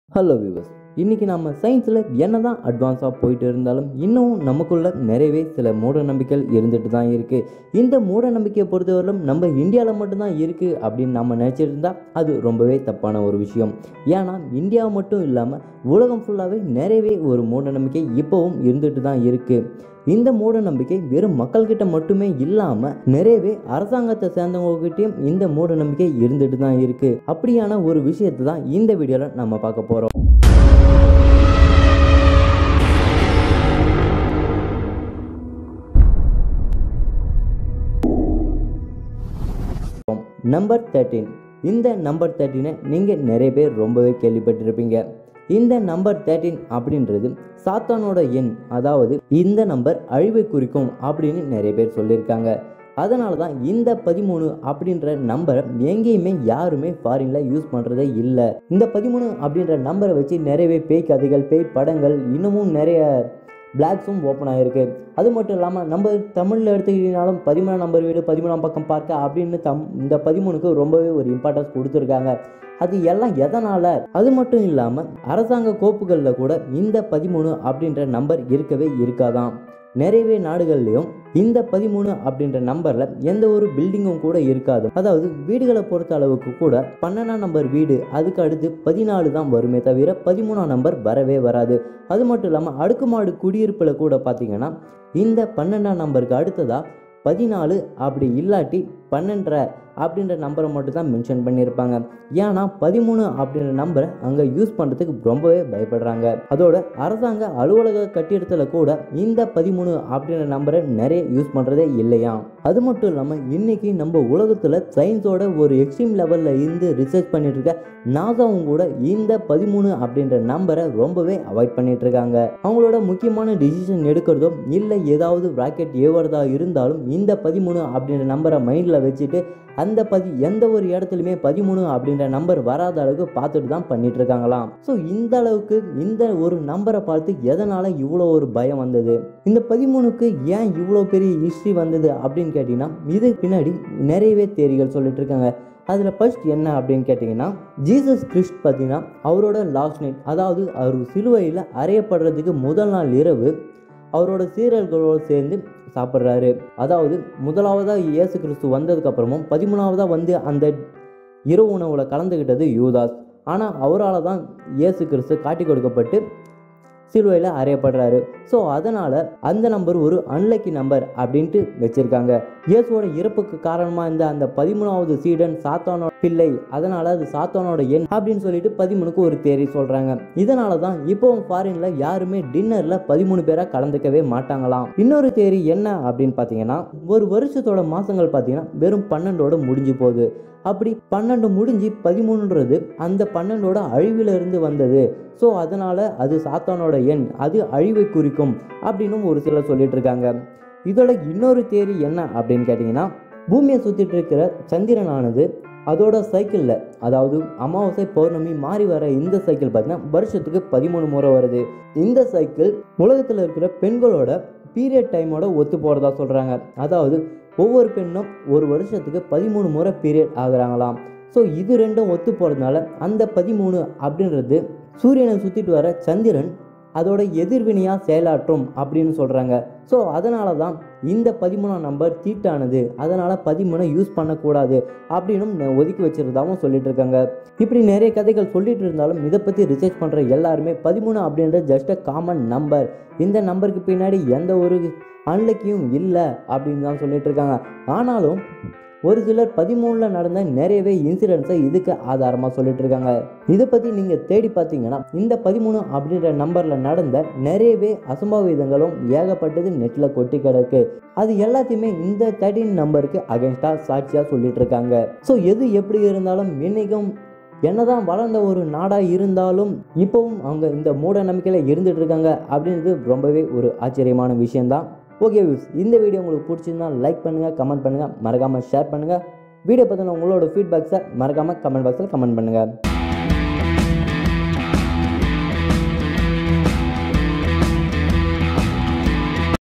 hello viewers இன்றைக்கி நம்ம சயின்ஸில் என்ன தான் அட்வான்ஸாக போயிட்டு இருந்தாலும் இன்னும் நமக்குள்ள நிறையவே சில மூட நம்பிக்கைகள் இருந்துட்டு தான் இருக்குது இந்த மூட நம்பிக்கையை பொறுத்தவரையிலும் நம்ம இந்தியாவில் மட்டும்தான் இருக்குது அப்படின்னு நம்ம நினச்சிட்டு இருந்தால் அது ரொம்பவே தப்பான ஒரு விஷயம் ஏன்னா இந்தியா மட்டும் இல்லாமல் உலகம் ஃபுல்லாகவே நிறையவே ஒரு மூட நம்பிக்கை இப்போவும் இருந்துட்டு தான் இருக்குது இந்த மூட நம்பிக்கை வெறும் மக்கள்கிட்ட மட்டுமே இல்லாமல் நிறையவே அரசாங்கத்தை சேர்ந்தவங்ககிட்டயும் இந்த மூட நம்பிக்கை இருந்துட்டு தான் இருக்குது அப்படியான ஒரு விஷயத்தை தான் இந்த வீடியோவில் நம்ம பார்க்க போகிறோம் நம்பர் தேர்ட்டீன் இந்த நம்பர் தேர்ட்டீனை நீங்கள் நிறைய பேர் ரொம்பவே கேள்விப்பட்டிருப்பீங்க இந்த நம்பர் தேர்ட்டீன் அப்படின்றது சாத்தானோட எண் அதாவது இந்த நம்பர் அழிவை குறிக்கும் அப்படின்னு நிறைய பேர் சொல்லியிருக்காங்க அதனால தான் இந்த பதிமூணு அப்படின்ற நம்பரை எங்கேயுமே யாருமே ஃபாரினில் யூஸ் பண்ணுறதே இல்லை இந்த பதிமூணு அப்படின்ற நம்பரை வச்சு நிறையவே பேய் கதைகள் பேய் படங்கள் இன்னமும் நிறைய பிளாக்ஸும் ஓப்பன் ஆகிருக்கு அது மட்டும் இல்லாமல் நம்ம தமிழில் எடுத்துக்கிட்டீங்கனாலும் பதிமூணாம் நம்பர் வீடு பதிமூணாம் பக்கம் பார்க்க அப்படின்னு தம் இந்த பதிமூணுக்கு ரொம்பவே ஒரு இம்பார்ட்டன்ஸ் கொடுத்துருக்காங்க அது எல்லாம் எதனால் அது மட்டும் இல்லாமல் அரசாங்க கோப்புகளில் கூட இந்த பதிமூணு அப்படின்ற நம்பர் இருக்கவே இருக்காதான் நிறையவே நாடுகள்லையும் இந்த பதிமூணு அப்படின்ற நம்பரில் எந்த ஒரு பில்டிங்கும் கூட இருக்காது அதாவது வீடுகளை பொறுத்த அளவுக்கு கூட பன்னெண்டாம் நம்பர் வீடு அதுக்கு அடுத்து பதினாலு தான் வருமே தவிர பதிமூணாம் நம்பர் வரவே வராது அது மட்டும் இல்லாமல் அடுக்குமாடு குடியிருப்பில் கூட பார்த்தீங்கன்னா இந்த பன்னெண்டாம் நம்பருக்கு அடுத்ததாக பதினாலு அப்படி இல்லாட்டி பன்னெண்டரை அப்படின்ற நம்பரை மட்டும் தான் மென்ஷன் பண்ணியிருப்பாங்க ஏன்னா பதிமூணு அப்படின்ற நம்பரை அங்கே யூஸ் பண்ணுறதுக்கு ரொம்பவே பயப்படுறாங்க அதோட அரசாங்க அலுவலக கட்டிடத்தில் கூட இந்த பதிமூணு அப்படின்ற நம்பரை நிறைய யூஸ் பண்ணுறதே இல்லையா அது மட்டும் இல்லாமல் இன்னைக்கு நம்ம உலகத்தில் சயின்ஸோட ஒரு எக்ஸ்ட்ரீம் லெவலில் இருந்து ரிசர்ச் பண்ணிட்டு இருக்க நாசாவும் கூட இந்த பதிமூணு அப்படின்ற நம்பரை ரொம்பவே அவாய்ட் பண்ணிட்டு இருக்காங்க அவங்களோட முக்கியமான டிசிஷன் எடுக்கிறதோ இல்லை ஏதாவது ராக்கெட் ஏவுறதா இருந்தாலும் இந்த பதிமூணு அப்படின்ற நம்பரை மைண்டில் வச்சுட்டு அந்த பதி எந்த ஒரு இடத்துலையுமே பதிமூணு அப்படின்ற நம்பர் வராத அளவுக்கு பார்த்துட்டு தான் பண்ணிட்டு இருக்காங்களாம் ஸோ இந்த அளவுக்கு இந்த ஒரு நம்பரை பார்த்து எதனால இவ்வளோ ஒரு பயம் வந்தது இந்த பதிமூணுக்கு ஏன் இவ்வளோ பெரிய ஹிஸ்ட்ரி வந்தது அப்படின்னு கேட்டிங்கன்னா இது பின்னாடி நிறையவே தேரிகள் சொல்லிட்டு இருக்காங்க அதில் ஃபர்ஸ்ட் என்ன அப்படின்னு கேட்டிங்கன்னா ஜீசஸ் கிறிஸ்ட் பார்த்தீங்கன்னா அவரோட லாஸ்ட் நைட் அதாவது அவர் சிலுவையில் அறையப்படுறதுக்கு முதல் நாள் இரவு அவரோட சீரர்களோடு சேர்ந்து சாப்பிட்றாரு அதாவது முதலாவதாக இயேசு கிறிஸ்து வந்ததுக்கப்புறமும் பதிமூணாவதாக வந்து அந்த இரவு உணவில் கலந்துக்கிட்டது யூதாஸ் ஆனால் அவரால் தான் இயேசு கிறிஸ்து காட்டி கொடுக்கப்பட்டு சிலுவையில் அறையப்படுறாரு ஸோ அதனால் அந்த நம்பர் ஒரு அன்லக்கி நம்பர் அப்படின்ட்டு வச்சுருக்காங்க இயேசுவோட இறப்புக்கு காரணமாக இருந்த அந்த பதிமூணாவது சீடன் சாத்தானோட பிள்ளை அதனால் அது சாத்தானோட எண் அப்படின்னு சொல்லிட்டு பதிமூணுக்கு ஒரு தேரி சொல்கிறாங்க இதனால தான் இப்போவும் ஃபாரினில் யாருமே டின்னரில் பதிமூணு பேராக கலந்துக்கவே மாட்டாங்களாம் இன்னொரு தேரி என்ன அப்படின்னு பார்த்தீங்கன்னா ஒரு வருஷத்தோட மாதங்கள் பார்த்தீங்கன்னா வெறும் பன்னெண்டோட முடிஞ்சு போகுது அப்படி பன்னெண்டு முடிஞ்சு பதிமூணுன்றது அந்த பன்னெண்டோட அழிவிலிருந்து வந்தது ஸோ அதனால் அது சாத்தானோட எண் அது அழிவை குறிக்கும் அப்படின்னும் ஒரு சிலர் சொல்லிட்டு இருக்காங்க இதோட இன்னொரு தேரி என்ன அப்படின்னு கேட்டிங்கன்னா பூமியை சுற்றிட்டு இருக்கிற சந்திரனானது அதோட சைக்கிளில் அதாவது அமாவாசை பௌர்ணமி மாறி வர இந்த சைக்கிள் பார்த்தீங்கன்னா வருஷத்துக்கு பதிமூணு முறை வருது இந்த சைக்கிள் உலகத்தில் இருக்கிற பெண்களோட பீரியட் டைமோட ஒத்து போகிறதா சொல்கிறாங்க அதாவது ஒவ்வொரு பெண்ணும் ஒரு வருஷத்துக்கு பதிமூணு முறை பீரியட் ஆகுறாங்களாம் ஸோ இது ரெண்டும் ஒத்து போகிறதுனால அந்த பதிமூணு அப்படின்றது சூரியனை சுற்றிட்டு வர சந்திரன் அதோட எதிர்வினையாக செயலாற்றும் அப்படின்னு சொல்கிறாங்க ஸோ அதனால தான் இந்த பதிமூணாம் நம்பர் தீட்டானது அதனால் பதிமூணை யூஸ் பண்ணக்கூடாது அப்படின்னும் நெ- ஒதுக்கி வச்சிருந்தாவும் சொல்லிட்டு இருக்காங்க இப்படி நிறைய கதைகள் சொல்லிட்டு இருந்தாலும் இதை பற்றி ரிசர்ச் பண்ணுற எல்லாருமே பதிமூணு அப்படின்றது ஜஸ்ட் அ காமன் நம்பர் இந்த நம்பருக்கு பின்னாடி எந்த ஒரு அன்லக்கியும் இல்லை அப்படின்னு தான் சொல்லிட்டு இருக்காங்க ஆனாலும் ஒரு சிலர் பதிமூணில் நடந்த நிறையவே இன்சிடென்ட்ஸை இதுக்கு ஆதாரமாக சொல்லிட்டு இருக்காங்க இதை பற்றி நீங்கள் தேடி பார்த்தீங்கன்னா இந்த பதிமூணு அப்படின்ற நம்பரில் நடந்த நிறையவே அசம்பாவிதங்களும் ஏகப்பட்டது நெட்டில் கொட்டி கிடக்கு அது எல்லாத்தையுமே இந்த தேர்ட்டின் நம்பருக்கு அகேன்ஸ்டாக சாட்சியாக சொல்லிட்டு இருக்காங்க ஸோ எது எப்படி இருந்தாலும் இன்னைக்கும் என்னதான் வளர்ந்த ஒரு நாடாக இருந்தாலும் இப்போவும் அவங்க இந்த மூட நம்பிக்கையில் இருந்துட்டு இருக்காங்க அப்படின்றது ரொம்பவே ஒரு ஆச்சரியமான விஷயம்தான் ஓகே வியூஸ் இந்த வீடியோ உங்களுக்கு பிடிச்சிருந்தா லைக் பண்ணுங்கள் கமெண்ட் பண்ணுங்கள் மறக்காமல் ஷேர் பண்ணுங்கள் வீடியோ பற்றின உங்களோட ஃபீட்பேக்ஸை மறக்காமல் கமெண்ட் பாக்ஸில் கமெண்ட் பண்ணுங்கள்